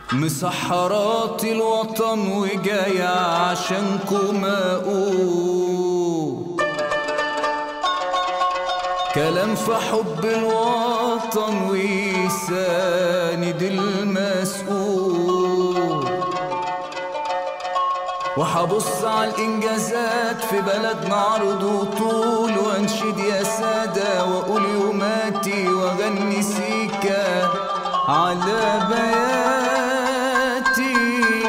مسحرات الوطن وجاي عشانكم اقول كلام في حب الوطن ويساند المسؤول وحبص على الانجازات في بلدنا عرض وطول وانشد يا ساده واقول يوماتي واغني سيكا على بياتي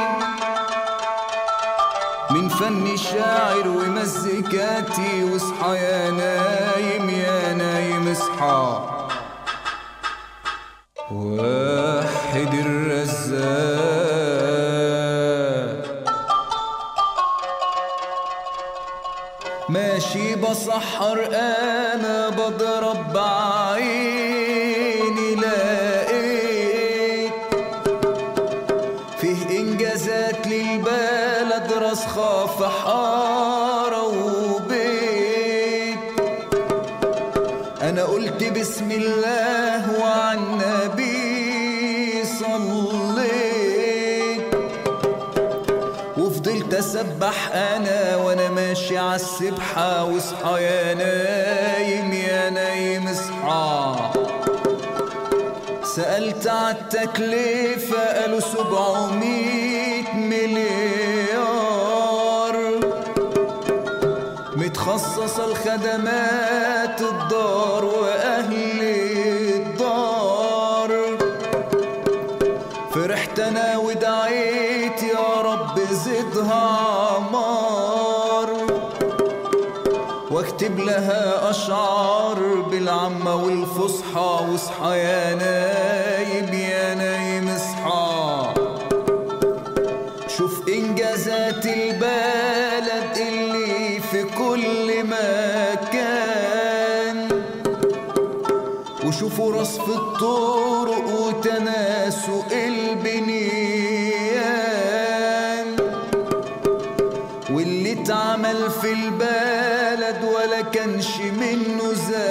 من فن شاعر ومزيكاتي واصحى يا نايم يا نايم اصحى واحد الرزاق ماشي بسحر انا بضرب بعيني لقيت فيه انجازات للبلد راسخة في حارة وبيت انا قلت بسم الله وعن النبي صليت وفضلت اسبح انا وانا ماشي عالسبحة واصحى يا نايم يا نايم اصحى سألت عالتكلفة قالوا سبعمية مليار متخصصة الخدمات الدار وأهل الدار فرحت أنا ودعيت يا رب زدها عمار واكتب لها اشعار بالعامة والفصحى واصحى يا نايم يا نايم اصحى شوف انجازات البلد اللي في كل مكان وشوفوا رصف الطرق وتناسق البنيان واللي اتعمل في البلد ولا كانش منه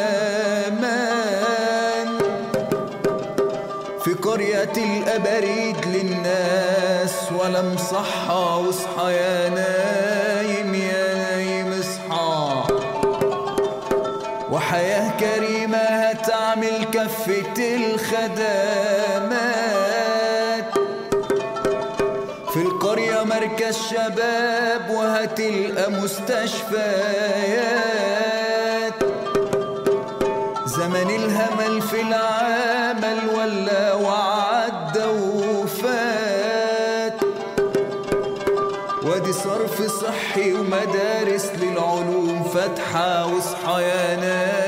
زمان في قرية الأباريد للناس ولا مصحى واصحى يا نايم يا نايم اصحى وحياة كريمة هتعمل كفة الخدمات في القرية مركز شباب وهتلقى مستشفيات زمن الهمل في العمل ولا وعدى وفات وادي صرف صحي ومدارس للعلوم فاتحة واصحى يا ناس